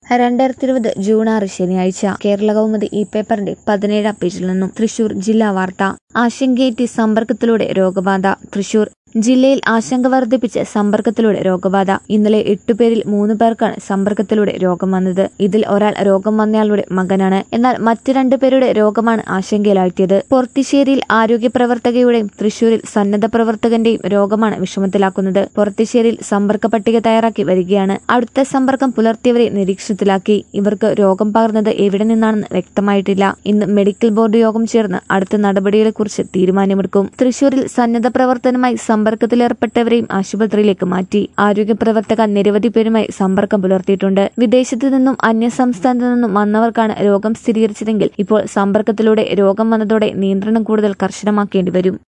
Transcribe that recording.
രണ്ടായിരത്തി ഇരുപത് ജൂൺ ആറ് ശനിയാഴ്ച കേരള കൗമുദി ഈ പേപ്പറിന്റെ പതിനേഴാം പേജിൽ നിന്നും തൃശൂർ ജില്ലാ വാർത്ത ആശങ്കയേറ്റി സമ്പർക്കത്തിലൂടെ രോഗബാധ തൃശൂർ ജില്ലയിൽ ആശങ്ക വർദ്ധിപ്പിച്ച് സമ്പർക്കത്തിലൂടെ രോഗബാധ ഇന്നലെ എട്ടുപേരിൽ മൂന്ന് പേർക്കാണ് സമ്പർക്കത്തിലൂടെ രോഗം വന്നത് ഇതിൽ ഒരാൾ രോഗം വന്നയാളുടെ മകനാണ് എന്നാൽ മറ്റു രണ്ടുപേരുടെ രോഗമാണ് ആശങ്കയിലാഴ്ത്തിയത് പൊർത്തിശ്ശേരിയിൽ ആരോഗ്യ പ്രവർത്തകയുടെയും തൃശൂരിൽ സന്നദ്ധ പ്രവർത്തകന്റെയും രോഗമാണ് വിഷമത്തിലാക്കുന്നത് പൊർത്തിശ്ശേരിയിൽ സമ്പർക്ക പട്ടിക തയ്യാറാക്കി വരികയാണ് അടുത്ത സമ്പർക്കം പുലർത്തിയവരെ നിരീക്ഷണത്തിലാക്കി ഇവർക്ക് രോഗം പകർന്നത് എവിടെ നിന്നാണെന്ന് വ്യക്തമായിട്ടില്ല ഇന്ന് മെഡിക്കൽ ബോർഡ് യോഗം ചേർന്ന് അടുത്ത നടപടികളെക്കുറിച്ച് തീരുമാനമെടുക്കും തൃശൂരിൽ സന്നദ്ധ പ്രവർത്തനമായി സമ്പർക്കത്തിലേർപ്പെട്ടവരെയും ആശുപത്രിയിലേക്ക് മാറ്റി ആരോഗ്യ പ്രവർത്തക നിരവധി പേരുമായി സമ്പർക്കം പുലർത്തിയിട്ടുണ്ട് വിദേശത്തു നിന്നും അന്യസംസ്ഥാനത്തു നിന്നും വന്നവർക്കാണ് രോഗം സ്ഥിരീകരിച്ചതെങ്കിൽ ഇപ്പോൾ സമ്പർക്കത്തിലൂടെ രോഗം വന്നതോടെ നിയന്ത്രണം കൂടുതൽ കർശനമാക്കേണ്ടി വരും